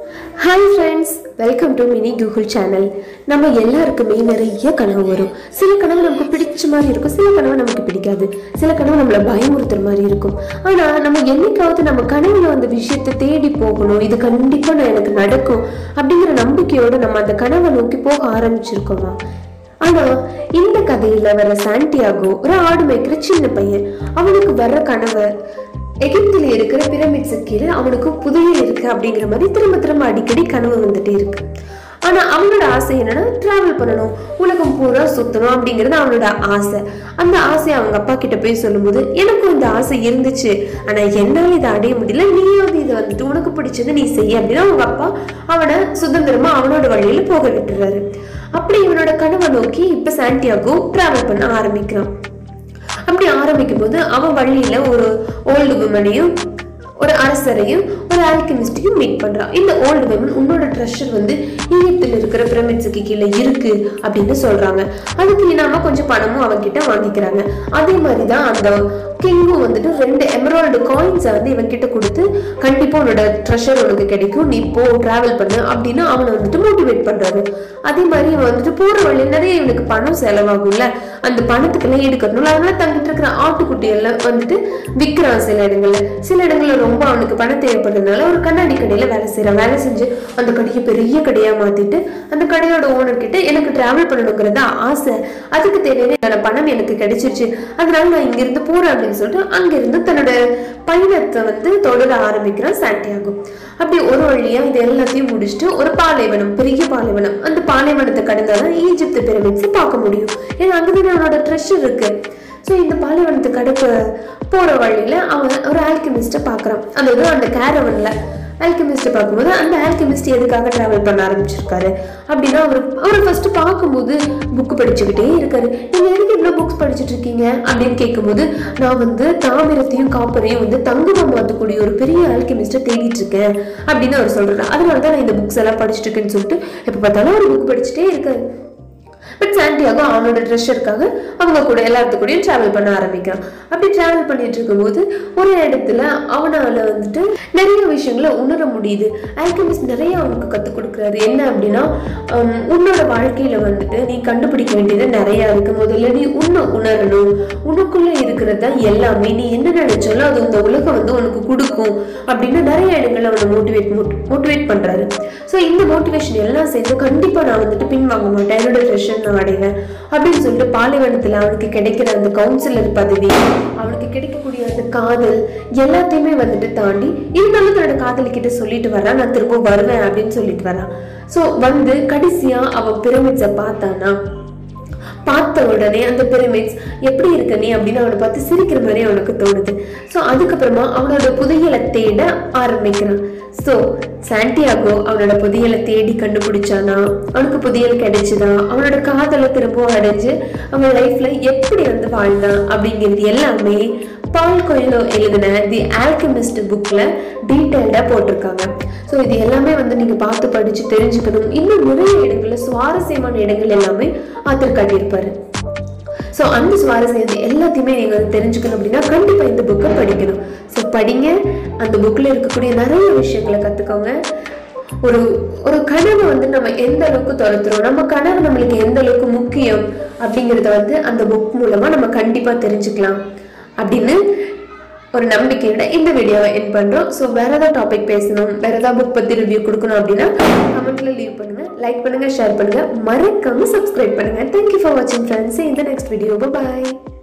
hi friends welcome to mini Google channel நம்ம எல்லாருக்குமே நிறைய கனவு வரும் சில கனவு நமக்கு பிடிச்ச மாதிரி இருக்கும் சில கனவு நமக்கு பிடிக்காது சில கனவு நம்மளை பயமுறுத்துற மாதிரி இருக்கும் ஆனால் நம்ம என்னைக்காவது நம்ம கனவுல அந்த விஷயத்தை தேடி போகணும் இது கண்டிப்பாக நான் எனக்கு நடக்கும் அப்படிங்கிற நம்பிக்கையோடு நம்ம அந்த கனவை நோக்கி போக ஆரம்பிச்சிருக்கோமா ஆனா இந்த கதையில வர சாண்டியாகோ ஒரு ஆடு மேய்க்கிற சின்ன பையன் அவனுக்கு வர்ற கனவை எகிப்தில் இருக்கிற பிரமிட்ஸ் கீழே அவனுக்கு புதையல் இருக்கு அப்படிங்கிற மாதிரி திரும்ப திரும்ப அடிக்கடி கனவு வந்துட்டே இருக்கு ஆனா அவனோட ஆசை என்னன்னா டிராவல் பண்ணணும் உலகம் பூரா சுத்தணும் அப்படிங்கிறது அவனோட ஆசை அந்த ஆசையை அவங்க அப்பா கிட்ட போய் சொல்லும்போது எனக்கும் இந்த ஆசை இருந்துச்சு ஆனா என்னால இதை அடைய முடியல நீயாவது இதை வந்துட்டு உனக்கு பிடிச்சது நீ செய்ய அப்படின்னா அவங்க அப்பா அவனை சுதந்திரமா அவனோட வழியில போக விட்டுறாரு அப்படி இவனோட கனவை நோக்கி இப்ப சாண்டியாகோ டிராவல் பண்ண ஆரம்பிக்கிறான் அப்படி ஆரம்பிக்கும் போது அவன் வழியில ஒரு ஓல்டு உமனையும் ஒரு அரசரையும் ஒரு ஆல்கமிஸ்டையும் மீட் பண்றான் இந்த ஓல்டு விமன் உன்னோட ட்ரெஷர் வந்து ஈஜிப்தில் இருக்கிற பிரமிட்ஸுக்கு கீழே இருக்கு அப்படின்னு சொல்றாங்க அதுக்கு இனாம கொஞ்சம் பணமும் அவன்கிட்ட வாங்கிக்கிறாங்க அதே மாதிரி தான் அந்த கிங்கும் வந்துட்டு ரெண்டு எமரால்டு காயின்ஸை வந்து இவன் கிட்ட கொடுத்து கண்டிப்பா உன்னோட ட்ரெஷர் உனக்கு கிடைக்கும் நீ போ டிராவல் பண்ணு அப்படின்னு அவனை வந்துட்டு மோட்டிவேட் பண்றாரு அதே மாதிரி இவன் வந்துட்டு போற வழியில நிறைய இவனுக்கு பணம் செலவாகும்ல அந்த பணத்துக்கெல்லாம் ஈடுகட்டணும் அதனால தங்கிட்டு இருக்கிற ஆட்டுக்குட்டி எல்லாம் வந்துட்டு விற்கிறான் சில இடங்கள்ல சில இடங்கள்ல ரொம்ப அவனுக்கு பணம் தேவைப்படுறதுனால ஒரு கண்ணாடி கடையில வேலை செய்யறான் வேலை செஞ்சு அந்த கடையை பெரிய கடையா மாத்திட்டு அந்த கடையோட ஓனர் கிட்ட எனக்கு டிராவல் பண்ணணுங்கிறதா ஆசை அதுக்கு தேவையான பணம் எனக்கு கிடைச்சிருச்சு அதனால நான் இங்க இருந்து போறேன் அப்படின்னு சொல்லிட்டு அங்கிருந்து தன்னோட பயணத்தை வந்து தொடர ஆரம்பிக்கிறான் சாண்டியாகோ அப்படி ஒரு வழியா இது எல்லாத்தையும் முடிச்சுட்டு ஒரு பாலைவனம் பெரிய பாலைவனம் அந்த பாலைவனத்தை கடந்தாதான் ஈஜிப்து பிரமிட்ஸ் பார்க்க முடியும் ஏன்னா அங்கதான் அவனோட ட்ரெஷர் இருக்கு ஸோ இந்த பாலைவனத்தை கடக்க போற வழியில அவன் ஒரு ஆல்கமிஸ்ட்டை பார்க்கறான் அதாவது அந்த கேரவன்ல ஆல்கமிஸ்ட்டை பார்க்கும்போது அந்த ஆல்கமிஸ்ட் எதுக்காக டிராவல் பண்ண ஆரம்பிச்சிருக்காரு அப்படின்னா அவர் அவர் ஃபர்ஸ்ட் பார்க்கும்போது புக் படிச்சுக்கிட்டே இருக்காரு நீங்க எதுக்கு இவ்வளோ புக்ஸ் படிச்சுட்டு இருக்கீங்க அப்படின்னு கேட்கும்போது நான் வந்து தாமிரத்தையும் காப்பரையும் வந்து தங்கமாக மாற்றக்கூடிய ஒரு பெரிய ஆல்கமிஸ்ட்டை தேடிட்டு இருக்கேன் அப்படின்னு அவர் சொல்றாரு அதனால தான் நான் இந்த புக்ஸ் எல்லாம் படிச்சுட்டு இருக்கேன்னு சொல்லிட்டு எப்போ பார்த்தாலும் ஒரு புக் படிச்சுட்டே இருக்காரு பட் சாண்டியாகோ அவனோட ட்ரெஷருக்காக அவங்க கூட எல்லாத்து கூடயும் ட்ராவல் பண்ண ஆரம்பிக்கிறான் அப்படி ட்ராவல் பண்ணிட்டு இருக்கும்போது ஒரு இடத்துல அவனால வந்துட்டு நிறைய விஷயங்களை உணர முடியுது ஆல்கமிஸ்ட் நிறைய அவனுக்கு கற்றுக் கொடுக்குறாரு என்ன அப்படின்னா ஹம், உன்னோட வாழ்க்கையில வந்துட்டு நீ கண்டுபிடிக்க வேண்டியது நிறைய இருக்கு முதல்ல நீ உன்னை உணரணும் உனக்குள்ள இருக்கிறது தான் எல்லாமே நீ என்ன நினைச்சாலும் அது இந்த உலகம் வந்து உனக்கு கொடுக்கும் அப்படின்னு நிறைய இடங்கள்ல அவனை மோட்டிவேட் மோட்டிவேட் பண்றாரு ஸோ இந்த மோட்டிவேஷன் எல்லாம் சேர்ந்து கண்டிப்பா நான் வந்துட்டு பின்வாங்க மாட்டேன் என்னோட ட்ரெஷர் நான் அடைவேன் அப்படின்னு சொல்லிட்டு பாலைவனத்துல அவனுக்கு கிடைக்கிற அந்த கவுன்சிலர் பதவி அவனுக்கு கிடைக்கக்கூடிய அந்த காதல் எல்லாத்தையுமே வந்துட்டு தாண்டி இருந்தாலும் தன்னோட காதலி கிட்ட சொல்லிட்டு வரான் நான் திரும்ப வருவேன் அப்படின்னு சொல்லிட்டு வரான் ஸோ வந்து கடைசியா அவன் பிரமிட்ஸை பார்த்தானா பார்த்த உடனே அந்த பிரமிட்ஸ் எப்படி இருக்க நீ அப்படின்னு அவனை பார்த்து சிரிக்கிற மாதிரி அவனுக்கு தோணுது ஸோ அதுக்கப்புறமா அவனோட புதையலை தேட ஆரம்பிக்கிறான் ஸோ சாண்டியாகோ அவனோட புதையலை தேடி கண்டுபிடிச்சானா அவனுக்கு புதையல் கிடைச்சுதா அவனோட காதலை திரும்பவும் அடைஞ்சு அவன் லைஃப்ல எப்படி வந்து வாழ்ந்தான் அப்படிங்கிறது எல்லாமே பால் கொயிலோ எழுதின தி ஆல்கமிஸ்ட் புக்ல டீட்டெயில்டாக போட்டிருக்காங்க ஸோ இது எல்லாமே வந்து நீங்க பார்த்து படிச்சு தெரிஞ்சுக்கணும் இன்னும் நிறைய இடங்கள்ல சுவாரஸ்யமான இடங்கள் எல்லாமே ஆத்தர் காட்டியிருப்பாரு ஸோ அந்த சுவாரஸ்யம் எல்லாத்தையுமே நீங்கள் தெரிஞ்சுக்கணும் அப்படின்னா கண்டிப்பாக இந்த புக்கை படிக்கணும் ஸோ படிங்க அந்த புக்கில் இருக்கக்கூடிய நிறைய விஷயங்களை கற்றுக்கோங்க ஒரு ஒரு கனவை வந்து நம்ம எந்த அளவுக்கு துரத்துறோம் நம்ம கனவு நம்மளுக்கு எந்த அளவுக்கு முக்கியம் அப்படிங்கிறத வந்து அந்த புக் மூலமாக நம்ம கண்டிப்பாக தெரிஞ்சுக்கலாம் அப்படின்னு ஒரு நம்பிக்கையோட இந்த வீடியோவை என் பண்ணுறோம் ஸோ வேற ஏதாவது டாபிக் பேசணும் வேற ஏதாவது புக் பற்றி ரிவ்யூ கொடுக்கணும் அப்படின்னா கமெண்ட்ல லீவ் பண்ணுங்க லைக் பண்ணுங்க ஷேர் பண்ணுங்க மறக்காம சப்ஸ்கிரைப் பண்ணுங்க தேங்க்யூ ஃபார் வாட்சிங் ஃப்ரெண்ட்ஸ் இந்த நெக்ஸ்ட் வீடியோ பாய்